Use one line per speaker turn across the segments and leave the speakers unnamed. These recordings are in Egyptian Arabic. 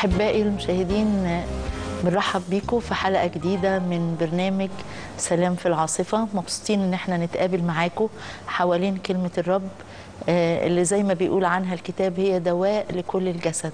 أحبائي المشاهدين بنرحب بيكم في حلقة جديدة من برنامج سلام في العاصفة مبسوطين إن احنا نتقابل معاكم حوالين كلمة الرب آه، اللي زي ما بيقول عنها الكتاب هي دواء لكل الجسد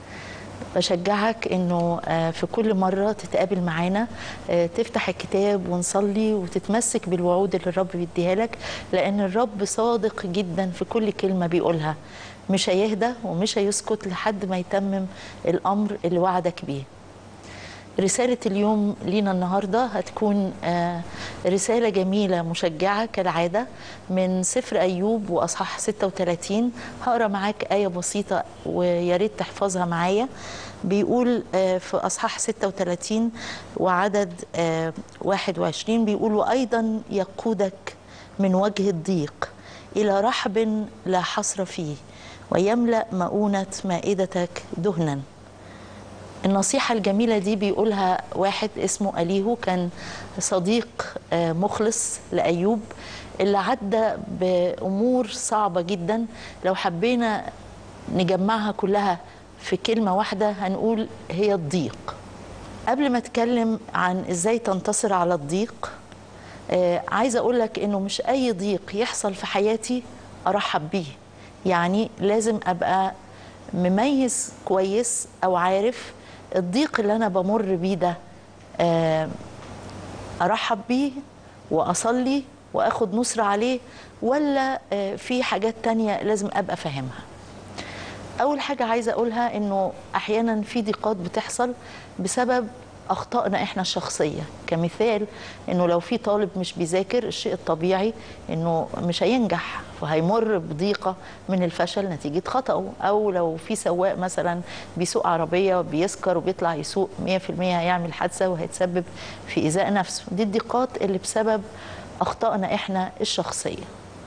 بشجعك انه آه، في كل مره تتقابل معانا آه، تفتح الكتاب ونصلي وتتمسك بالوعود اللي الرب بيديها لك لان الرب صادق جدا في كل كلمه بيقولها مش هيهدى ومش هيسكت لحد ما يتمم الامر اللي وعدك بيه رسالة اليوم لينا النهاردة هتكون آه، رسالة جميلة مشجعة كالعادة من سفر أيوب وأصحاح 36 هقرا معاك آية بسيطة ويا ريت تحفظها معايا بيقول آه، في أصحاح 36 وعدد آه، 21 بيقول وأيضا يقودك من وجه الضيق إلى رحب لا حصر فيه ويملأ مؤونة مائدتك دهناً النصيحة الجميلة دي بيقولها واحد اسمه أليهو كان صديق آه، مخلص لأيوب اللي عدى بأمور صعبة جدا لو حبينا نجمعها كلها في كلمة واحدة هنقول هي الضيق قبل ما اتكلم عن ازاي تنتصر على الضيق آه، عايزة اقول لك انه مش اي ضيق يحصل في حياتي ارحب بيه يعني لازم ابقى مميز كويس او عارف الضيق اللي انا بمر بيه ده آه، ارحب بيه واصلي واخد نصرة عليه ولا آه، في حاجات تانية لازم ابقى فاهمها اول حاجة عايزة اقولها انه احيانا في ضيقات بتحصل بسبب اخطائنا احنا الشخصيه كمثال انه لو في طالب مش بيذاكر الشيء الطبيعي انه مش هينجح وهيمر بضيقه من الفشل نتيجه خطأه او لو في سواق مثلا بيسوق عربيه بيسكر وبيطلع يسوق 100% هيعمل حادثه وهيتسبب في ايذاء نفسه دي الضيقات اللي بسبب اخطائنا احنا الشخصيه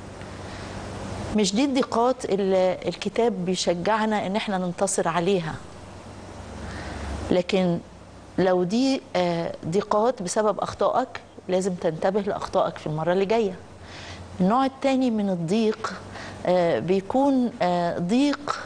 مش دي الضيقات اللي الكتاب بيشجعنا ان احنا ننتصر عليها لكن لو دي آه، ضيقات بسبب اخطائك لازم تنتبه لاخطائك في المره اللي جايه النوع الثاني من الضيق آه، بيكون آه، ضيق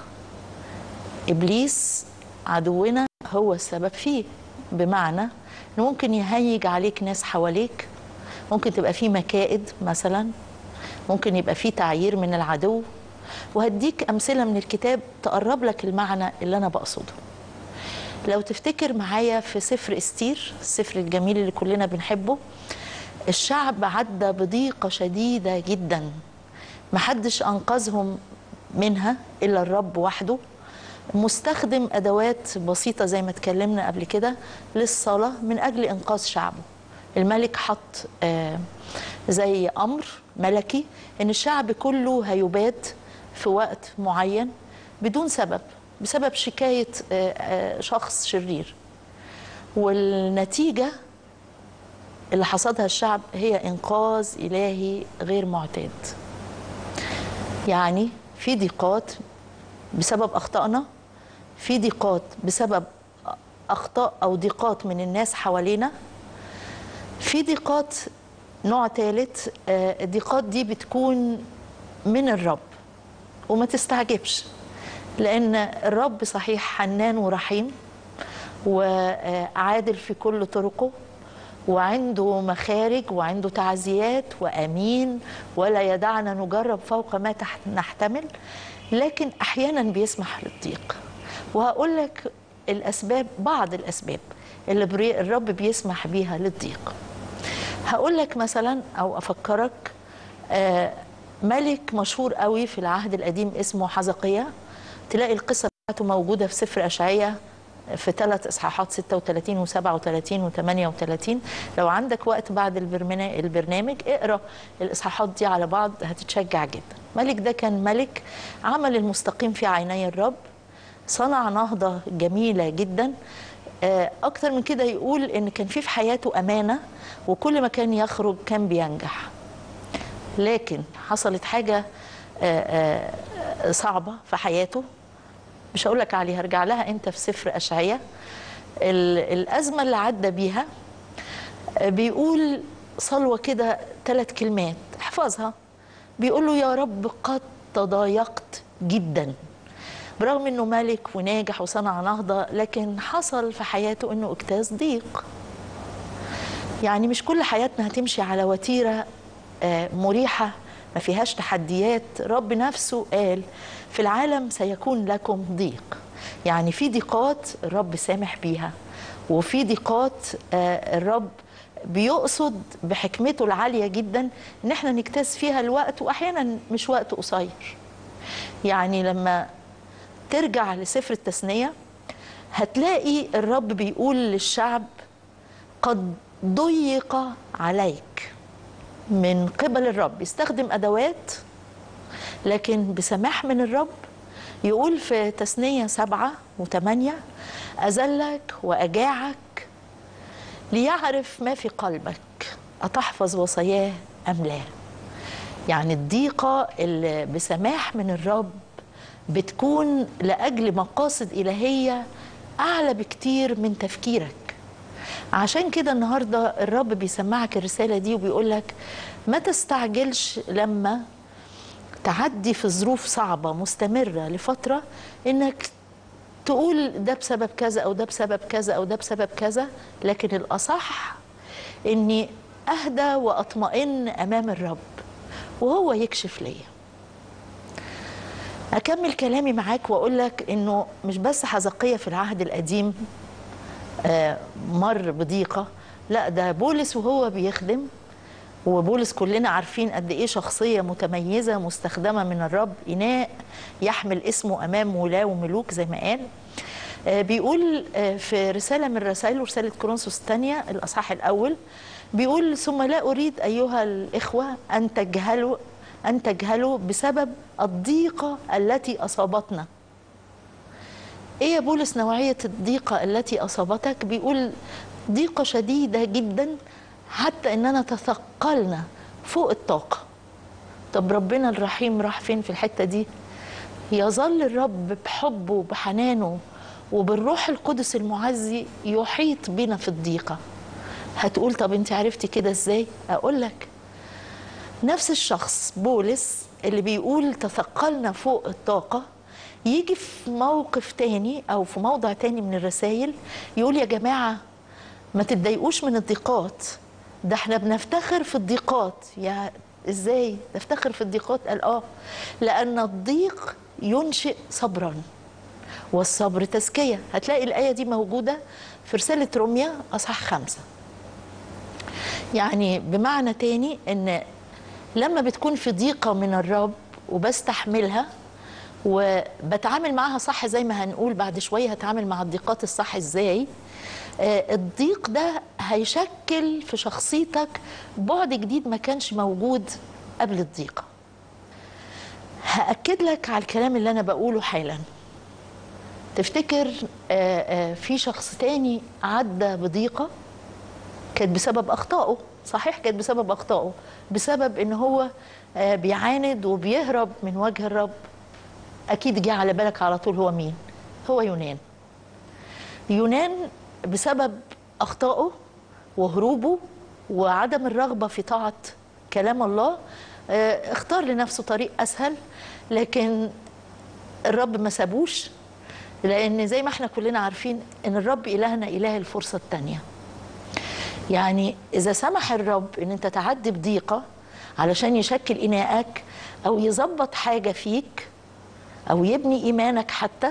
ابليس عدونا هو السبب فيه بمعنى انه ممكن يهيج عليك ناس حواليك ممكن تبقى في مكائد مثلا ممكن يبقى في تعيير من العدو وهديك امثله من الكتاب تقرب لك المعنى اللي انا بقصده لو تفتكر معايا في سفر استير السفر الجميل اللي كلنا بنحبه الشعب عدى بضيقة شديدة جدا محدش أنقذهم منها إلا الرب وحده مستخدم أدوات بسيطة زي ما اتكلمنا قبل كده للصلاة من أجل إنقاذ شعبه الملك حط آه زي أمر ملكي إن الشعب كله هيباد في وقت معين بدون سبب بسبب شكاية آه، آه، شخص شرير والنتيجة اللي حصدها الشعب هي إنقاذ إلهي غير معتاد يعني في ضيقات بسبب أخطائنا في ضيقات بسبب أخطاء أو ضيقات من الناس حوالينا في ضيقات نوع ثالث آه، الضيقات دي بتكون من الرب وما تستعجبش لأن الرب صحيح حنان ورحيم وعادل في كل طرقه وعنده مخارج وعنده تعزيات وأمين ولا يدعنا نجرب فوق ما تحت نحتمل لكن أحيانا بيسمح للضيق وهقول لك الأسباب بعض الأسباب اللي بري- الرب بيسمح بيها للضيق هقول لك مثلا أو أفكرك آه، ملك مشهور قوي في العهد القديم اسمه حزقية تلاقي القصة بتاعته موجودة في سفر أشعية في ثلاث إصحاحات 36 و37 و38 لو عندك وقت بعد البرمنا- البرنامج اقرأ الإصحاحات دي على بعض هتتشجع جدا ملك ده كان ملك عمل المستقيم في عيني الرب صنع نهضة جميلة جدا آه، أكتر من كده يقول إن كان في في حياته أمانة وكل ما كان يخرج كان بينجح لكن حصلت حاجة آه، آه، صعبة في حياته مش هقول لك عليها ارجع لها انت في سفر اشعياء ال- الازمه اللي عدى بيها آه، بيقول صلوه كده ثلاث كلمات احفظها بيقول له يا رب قد تضايقت جدا برغم انه ملك وناجح وصنع نهضه لكن حصل في حياته انه اجتاز ضيق يعني مش كل حياتنا هتمشي على وتيره آه، مريحه ما فيهاش تحديات رب نفسه قال في العالم سيكون لكم ضيق يعني في ضيقات الرب سامح بيها وفي ضيقات آه، الرب بيقصد بحكمته العاليه جدا ان احنا نجتاز فيها الوقت واحيانا مش وقت قصير يعني لما ترجع لسفر التثنيه هتلاقي الرب بيقول للشعب قد ضيق عليك من قبل الرب يستخدم ادوات لكن بسماح من الرب يقول في تثنيه سبعه وثمانيه اذلك واجاعك ليعرف ما في قلبك أتحفظ وصاياه أم لا يعني الضيقة اللي بسماح من الرب بتكون لأجل مقاصد إلهية أعلى بكتير من تفكيرك عشان كده النهاردة الرب بيسمعك الرسالة دي وبيقول لك ما تستعجلش لما تعدي في ظروف صعبة مستمرة لفترة إنك تقول ده بسبب كذا او ده بسبب كذا او ده بسبب كذا لكن الاصح اني اهدى واطمئن امام الرب وهو يكشف ليا اكمل كلامي معاك واقول لك انه مش بس حزقيه في العهد القديم آه، مر بضيقه لا ده بولس وهو بيخدم وبولس كلنا عارفين قد ايه شخصيه متميزه مستخدمه من الرب اناء يحمل اسمه امام ولاه وملوك زي ما قال آه، بيقول آه، في رساله من رسائله رساله كورنثوس الثانيه الاصحاح الاول بيقول ثم لا اريد ايها الاخوه ان تجهلوا ان تجهلوا بسبب الضيقه التي اصابتنا ايه يا بولس نوعيه الضيقه التي اصابتك بيقول ضيقه شديده جدا حتى اننا تثقلنا فوق الطاقه طب ربنا الرحيم راح فين في الحته دي يظل الرب بحبه وبحنانه وبالروح القدس المعزي يحيط بنا في الضيقه هتقول طب انت عرفتي كده ازاي اقول لك نفس الشخص بولس اللي بيقول تثقلنا فوق الطاقه يجي في موقف تاني او في موضع تاني من الرسائل يقول يا جماعه ما تتضايقوش من الضيقات ده احنا بنفتخر في الضيقات يا ازاي نفتخر في الضيقات قال اه لان الضيق ينشئ صبرا والصبر تزكيه هتلاقي الايه دي موجوده في رساله روميا اصحاح خمسه يعني بمعنى تاني ان لما بتكون في ضيقه من الرب وبستحملها وبتعامل معاها صح زي ما هنقول بعد شويه هتعامل مع الضيقات الصح ازاي آه، الضيق ده هيشكل في شخصيتك بعد جديد ما كانش موجود قبل الضيقه هاكد لك على الكلام اللي انا بقوله حالا تفتكر آه، آه، في شخص تاني عدى بضيقه كانت بسبب اخطائه صحيح كانت بسبب اخطائه بسبب ان هو آه، بيعاند وبيهرب من وجه الرب اكيد جه على بالك على طول هو مين هو يونان يونان بسبب اخطائه وهروبه وعدم الرغبه في طاعه كلام الله آه، اختار لنفسه طريق اسهل لكن الرب ما سابوش لان زي ما احنا كلنا عارفين ان الرب الهنا اله الفرصه الثانيه يعني اذا سمح الرب ان انت تعدي بضيقه علشان يشكل اناءك او يظبط حاجه فيك او يبني ايمانك حتى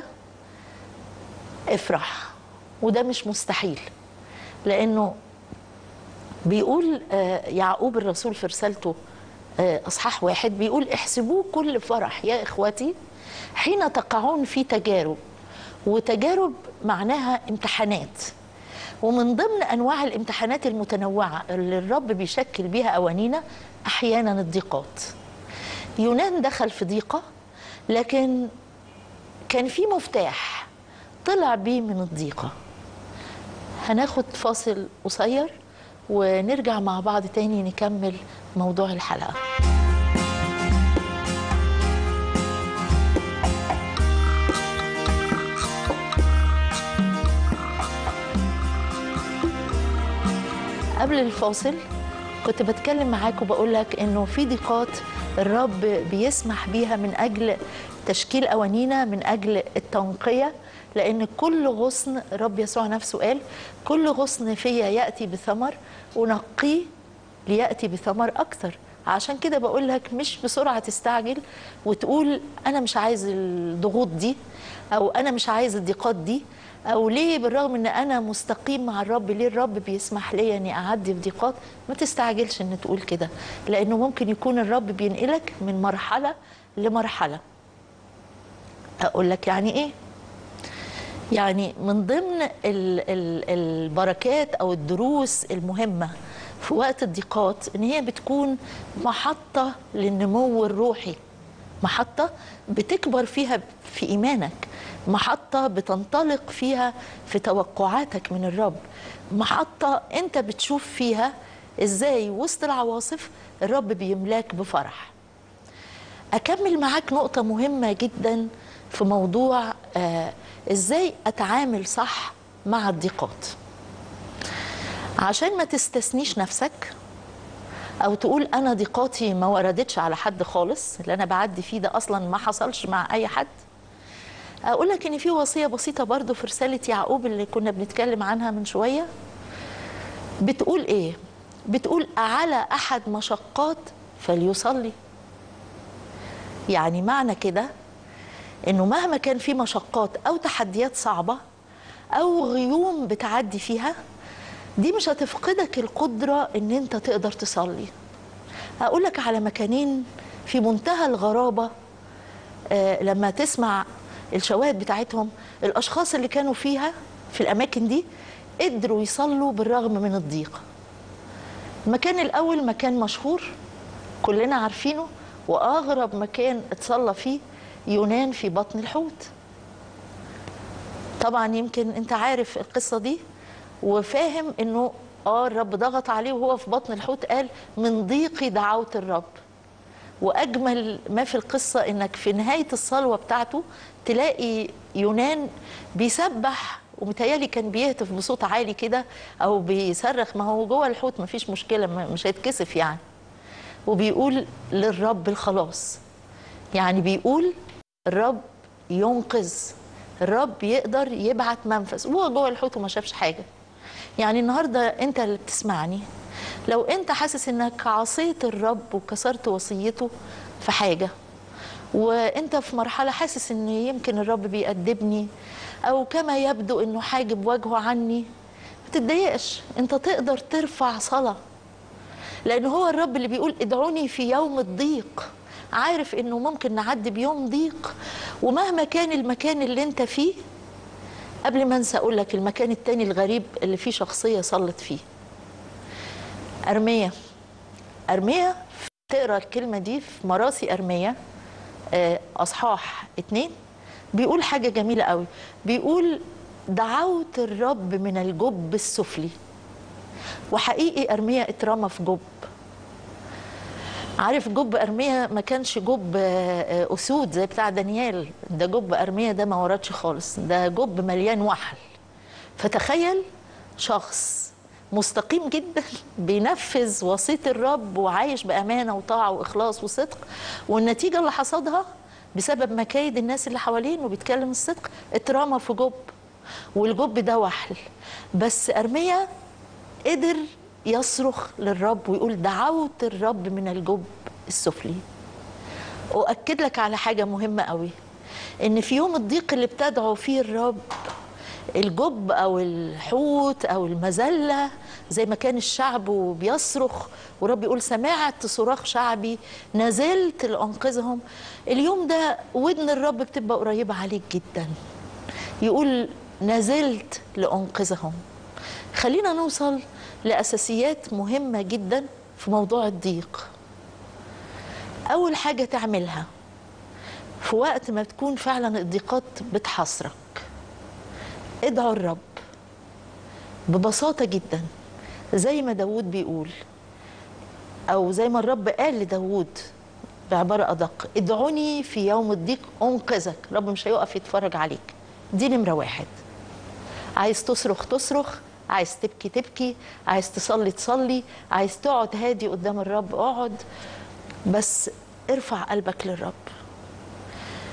افرح وده مش مستحيل لانه بيقول آه، يعقوب الرسول في رسالته آه، اصحاح واحد بيقول احسبوه كل فرح يا اخوتي حين تقعون في تجارب وتجارب معناها امتحانات ومن ضمن انواع الامتحانات المتنوعه اللي الرب بيشكل بيها اوانينا احيانا الضيقات يونان دخل في ضيقه لكن كان في مفتاح طلع بيه من الضيقه هناخد فاصل قصير ونرجع مع بعض تاني نكمل موضوع الحلقه قبل الفاصل كنت بتكلم معاك وبقول لك انه في ضيقات الرب بيسمح بيها من اجل تشكيل أوانينا من أجل التنقية لأن كل غصن رب يسوع نفسه قال كل غصن فيا يأتي بثمر ونقيه ليأتي بثمر أكثر عشان كده بقول لك مش بسرعة تستعجل وتقول أنا مش عايز الضغوط دي أو أنا مش عايز الضيقات دي أو ليه بالرغم إن أنا مستقيم مع الرب ليه الرب بيسمح لي إني أعدي في ضيقات ما تستعجلش إن تقول كده لأنه ممكن يكون الرب بينقلك من مرحلة لمرحلة أقول لك يعني إيه؟ يعني من ضمن ال ال البركات او الدروس المهمه في وقت الضيقات ان هي بتكون محطه للنمو الروحي محطه بتكبر فيها في ايمانك محطه بتنطلق فيها في توقعاتك من الرب محطه انت بتشوف فيها ازاي وسط العواصف الرب بيملاك بفرح اكمل معاك نقطه مهمه جدا في موضوع آه ازاي اتعامل صح مع الضيقات عشان ما تستثنيش نفسك او تقول انا ضيقاتي ما وردتش على حد خالص اللي انا بعدي فيه ده اصلا ما حصلش مع اي حد اقول لك ان في وصيه بسيطه برضو في رساله يعقوب اللي كنا بنتكلم عنها من شويه بتقول ايه بتقول على احد مشقات فليصلي يعني معنى كده انه مهما كان في مشقات او تحديات صعبه او غيوم بتعدي فيها دي مش هتفقدك القدره ان انت تقدر تصلي اقول لك على مكانين في منتهى الغرابه آه لما تسمع الشواهد بتاعتهم الاشخاص اللي كانوا فيها في الاماكن دي قدروا يصلوا بالرغم من الضيق المكان الاول مكان مشهور كلنا عارفينه واغرب مكان اتصلى فيه يونان في بطن الحوت طبعا يمكن انت عارف القصه دي وفاهم انه اه الرب ضغط عليه وهو في بطن الحوت قال من ضيقي دعوت الرب واجمل ما في القصه انك في نهايه الصلوه بتاعته تلاقي يونان بيسبح ومتهيألي كان بيهتف بصوت عالي كده او بيصرخ ما هو جوه الحوت ما فيش مشكله مش هيتكسف يعني وبيقول للرب الخلاص يعني بيقول الرب ينقذ الرب يقدر يبعت منفذ وهو جوه الحوت وما شافش حاجه يعني النهارده انت اللي بتسمعني لو انت حاسس انك عصيت الرب وكسرت وصيته في حاجه وانت في مرحله حاسس ان يمكن الرب بيأدبني او كما يبدو انه حاجب وجهه عني ما تتضايقش انت تقدر ترفع صلاه لان هو الرب اللي بيقول ادعوني في يوم الضيق عارف انه ممكن نعدي بيوم ضيق ومهما كان المكان اللي انت فيه قبل ما انسى اقول لك المكان التاني الغريب اللي فيه شخصيه صلت فيه ارميه ارميه تقرا الكلمه دي في مراسي ارميه اصحاح اتنين بيقول حاجه جميله قوي بيقول دعوت الرب من الجب السفلي وحقيقي ارميه اترمى في جب عارف جب ارميه ما كانش جب اسود زي بتاع دانيال ده جب ارميه ده ما وردش خالص ده جب مليان وحل فتخيل شخص مستقيم جدا بينفذ وصيه الرب وعايش بامانه وطاعه واخلاص وصدق والنتيجه اللي حصدها بسبب مكايد الناس اللي حواليه وبيتكلم الصدق اترمى في جب والجب ده وحل بس ارميه قدر يصرخ للرب ويقول دعوت الرب من الجب السفلي أؤكد لك على حاجة مهمة قوي إن في يوم الضيق اللي بتدعو فيه الرب الجب أو الحوت أو المذلة زي ما كان الشعب وبيصرخ ورب يقول سمعت صراخ شعبي نزلت لأنقذهم اليوم ده ودن الرب بتبقى قريبة عليك جدا يقول نزلت لأنقذهم خلينا نوصل لأساسيات مهمة جدا في موضوع الضيق أول حاجة تعملها في وقت ما تكون فعلا الضيقات بتحصرك ادعوا الرب ببساطة جدا زي ما داود بيقول أو زي ما الرب قال لداود بعبارة أدق ادعوني في يوم الضيق أنقذك رب مش هيقف يتفرج عليك دي نمرة واحد عايز تصرخ تصرخ عايز تبكي تبكي عايز تصلي تصلي عايز تقعد هادي قدام الرب اقعد بس ارفع قلبك للرب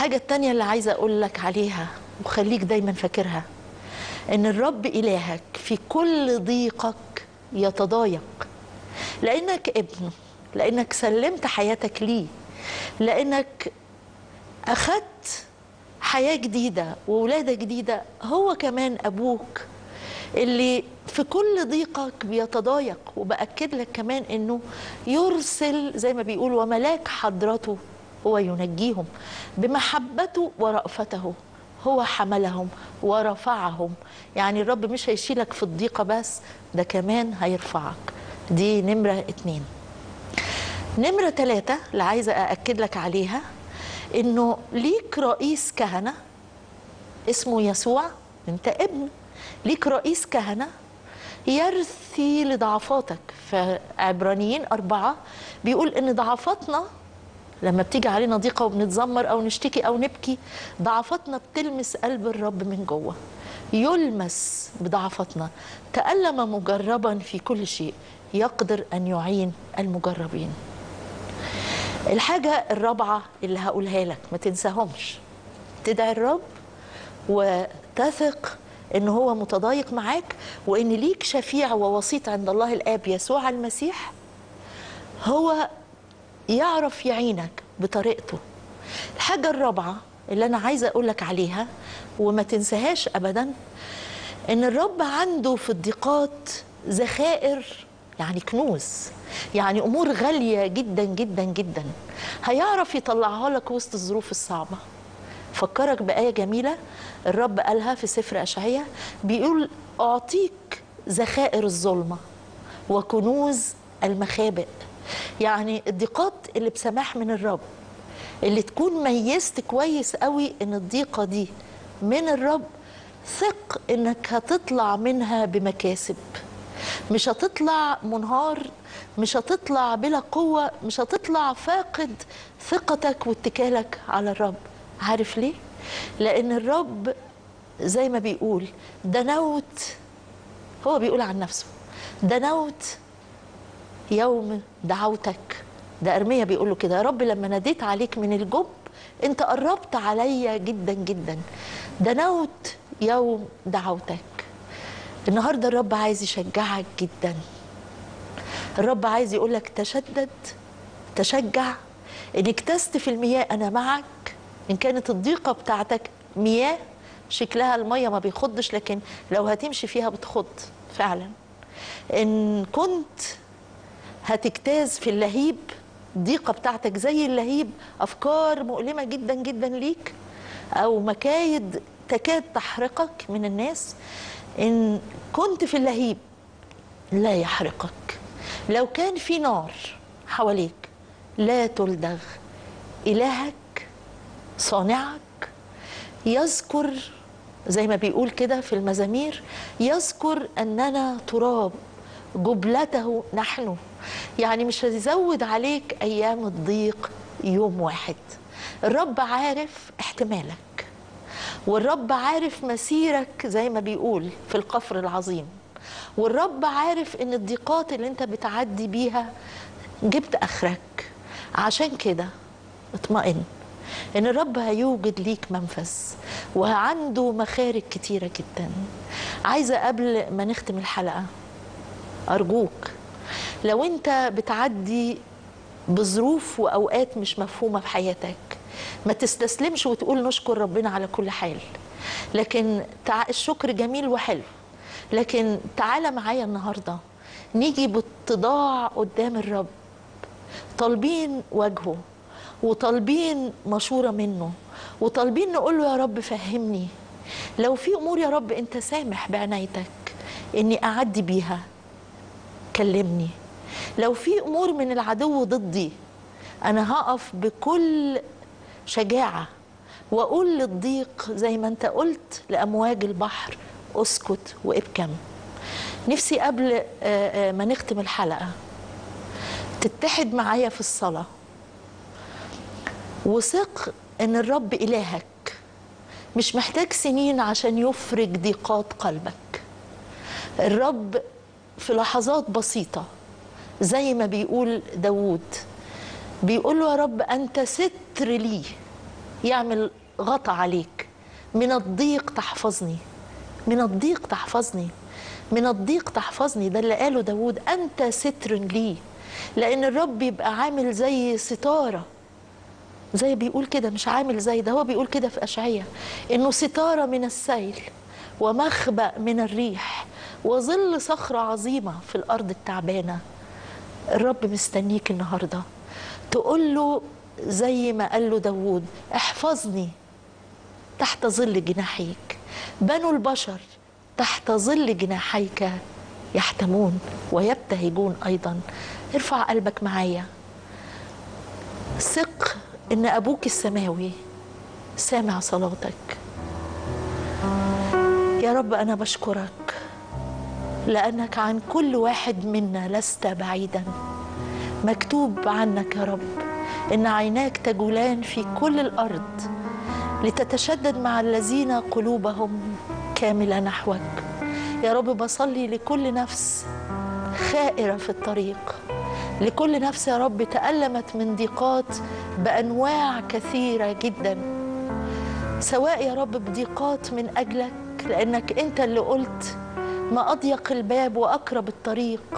الحاجة التانية اللي عايزة أقول لك عليها وخليك دايما فاكرها إن الرب إلهك في كل ضيقك يتضايق لأنك ابنه لأنك سلمت حياتك ليه لأنك أخدت حياة جديدة وولادة جديدة هو كمان أبوك اللي في كل ضيقك بيتضايق وبأكد لك كمان إنه يرسل زي ما بيقول وملاك حضرته هو ينجيهم بمحبته ورأفته هو حملهم ورفعهم يعني الرب مش هيشيلك في الضيقة بس ده كمان هيرفعك دي نمرة اتنين نمرة ثلاثة اللي عايزة أأكد لك عليها إنه ليك رئيس كهنة اسمه يسوع أنت ابن ليك رئيس كهنة يرثي لضعفاتك فعبرانيين أربعة بيقول إن ضعفاتنا لما بتيجي علينا ضيقة وبنتذمر أو نشتكي أو نبكي ضعفاتنا بتلمس قلب الرب من جوه يلمس بضعفاتنا تألم مجربا في كل شيء يقدر أن يعين المجربين الحاجة الرابعة اللي هقولها لك ما تنساهمش تدعي الرب وتثق ان هو متضايق معاك وان ليك شفيع ووسيط عند الله الاب يسوع المسيح هو يعرف يعينك بطريقته الحاجة الرابعة اللي أنا عايزة أقول لك عليها وما تنساهاش أبدا إن الرب عنده في الضيقات ذخائر يعني كنوز يعني أمور غالية جدا جدا جدا هيعرف يطلعها لك وسط الظروف الصعبة فكرك بآية جميلة الرب قالها في سفر أشعية بيقول أعطيك ذخائر الظلمة وكنوز المخابئ يعني الضيقات اللي بسماح من الرب اللي تكون ميزت كويس قوي ان الضيقه دي من الرب ثق انك هتطلع منها بمكاسب مش هتطلع منهار مش هتطلع بلا قوه مش هتطلع فاقد ثقتك واتكالك على الرب عارف ليه لان الرب زي ما بيقول دنوت هو بيقول عن نفسه دنوت يوم دعوتك ده ارميا بيقول له كده يا رب لما ناديت عليك من الجب انت قربت عليا جدا جدا دنوت يوم دعوتك النهارده الرب عايز يشجعك جدا الرب عايز يقول لك تشدد تشجع ان اكتست في المياه انا معك ان كانت الضيقه بتاعتك مياه شكلها الميه ما بيخضش لكن لو هتمشي فيها بتخض فعلا ان كنت هتجتاز في اللهيب الضيقه بتاعتك زي اللهيب افكار مؤلمه جدا جدا ليك او مكايد تكاد تحرقك من الناس ان كنت في اللهيب لا يحرقك لو كان في نار حواليك لا تلدغ الهك صانعك يذكر زي ما بيقول كده في المزامير يذكر اننا تراب جبلته نحن يعني مش هيزود عليك ايام الضيق يوم واحد الرب عارف احتمالك والرب عارف مسيرك زي ما بيقول في القفر العظيم والرب عارف ان الضيقات اللي انت بتعدي بيها جبت اخرك عشان كده اطمئن ان الرب هيوجد ليك منفذ وعنده مخارج كتيره جدا عايزه قبل ما نختم الحلقه ارجوك لو انت بتعدي بظروف واوقات مش مفهومه في حياتك ما تستسلمش وتقول نشكر ربنا على كل حال لكن تع... الشكر جميل وحلو لكن تعالى معايا النهارده نيجي باتضاع قدام الرب طالبين وجهه وطالبين مشوره منه وطالبين نقول له يا رب فهمني لو في امور يا رب انت سامح بعنايتك اني اعدي بيها كلمني لو في امور من العدو ضدي انا هقف بكل شجاعه واقول للضيق زي ما انت قلت لامواج البحر اسكت وابكم نفسي قبل ما نختم الحلقه تتحد معايا في الصلاه وثق ان الرب الهك مش محتاج سنين عشان يفرج ضيقات قلبك الرب في لحظات بسيطة زي ما بيقول داوود بيقول له يا رب أنت ستر لي يعمل غطا عليك من الضيق تحفظني من الضيق تحفظني من الضيق تحفظني ده اللي قاله داود أنت ستر لي لأن الرب يبقى عامل زي ستارة زي بيقول كده مش عامل زي ده هو بيقول كده في أشعية إنه ستارة من السيل ومخبأ من الريح وظل صخرة عظيمة في الأرض التعبانة الرب مستنيك النهاردة تقول له زي ما قال له داود احفظني تحت ظل جناحيك بنو البشر تحت ظل جناحيك يحتمون ويبتهجون أيضا ارفع قلبك معايا ثق ان ابوك السماوي سامع صلاتك يا رب انا بشكرك لانك عن كل واحد منا لست بعيدا مكتوب عنك يا رب ان عيناك تجولان في كل الارض لتتشدد مع الذين قلوبهم كامله نحوك يا رب بصلي لكل نفس خائره في الطريق لكل نفس يا رب تألمت من ضيقات بأنواع كثيرة جدا سواء يا رب بضيقات من أجلك لأنك أنت اللي قلت ما أضيق الباب وأقرب الطريق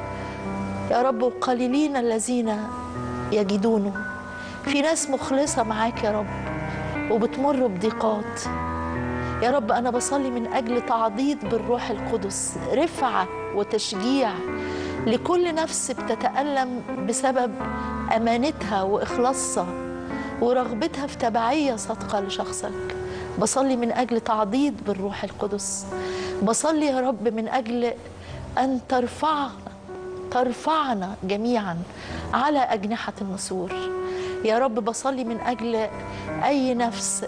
يا رب وقليلين الذين يجدونه في ناس مخلصة معاك يا رب وبتمر بضيقات يا رب أنا بصلي من أجل تعضيد بالروح القدس رفعة وتشجيع لكل نفس بتتألم بسبب أمانتها وإخلاصها ورغبتها في تبعية صادقة لشخصك بصلي من أجل تعضيد بالروح القدس بصلي يا رب من أجل أن ترفعنا ترفعنا جميعا على أجنحة النسور يا رب بصلي من أجل أي نفس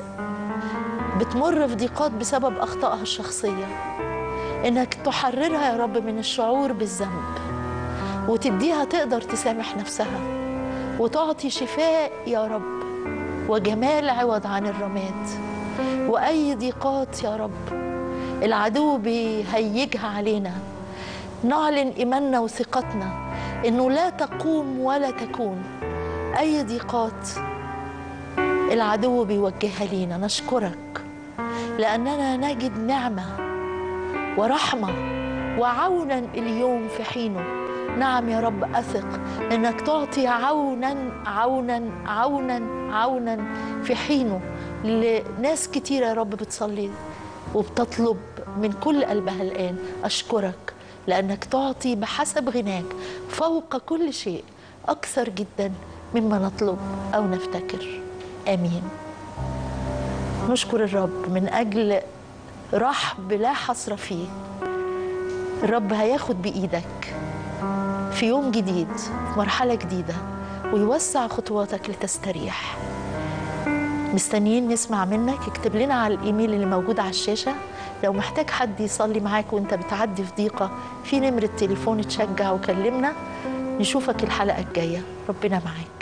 بتمر في ضيقات بسبب أخطائها الشخصية إنك تحررها يا رب من الشعور بالذنب وتديها تقدر تسامح نفسها وتعطي شفاء يا رب وجمال عوض عن الرماد واي ضيقات يا رب العدو بيهيجها علينا نعلن ايماننا وثقتنا انه لا تقوم ولا تكون اي ضيقات العدو بيوجهها لينا نشكرك لاننا نجد نعمه ورحمه وعونا اليوم في حينه نعم يا رب أثق إنك تعطي عونا عونا عونا عونا في حينه لناس كتيرة يا رب بتصلي وبتطلب من كل قلبها الآن أشكرك لأنك تعطي بحسب غناك فوق كل شيء أكثر جدا مما نطلب أو نفتكر آمين نشكر الرب من أجل رحب لا حصر فيه الرب هياخد بإيدك في يوم جديد في مرحلة جديدة ويوسع خطواتك لتستريح مستنيين نسمع منك اكتب لنا على الايميل اللي موجود على الشاشة لو محتاج حد يصلي معاك وانت بتعدي في ضيقة في نمرة تليفون تشجع وكلمنا نشوفك الحلقة الجاية ربنا معاك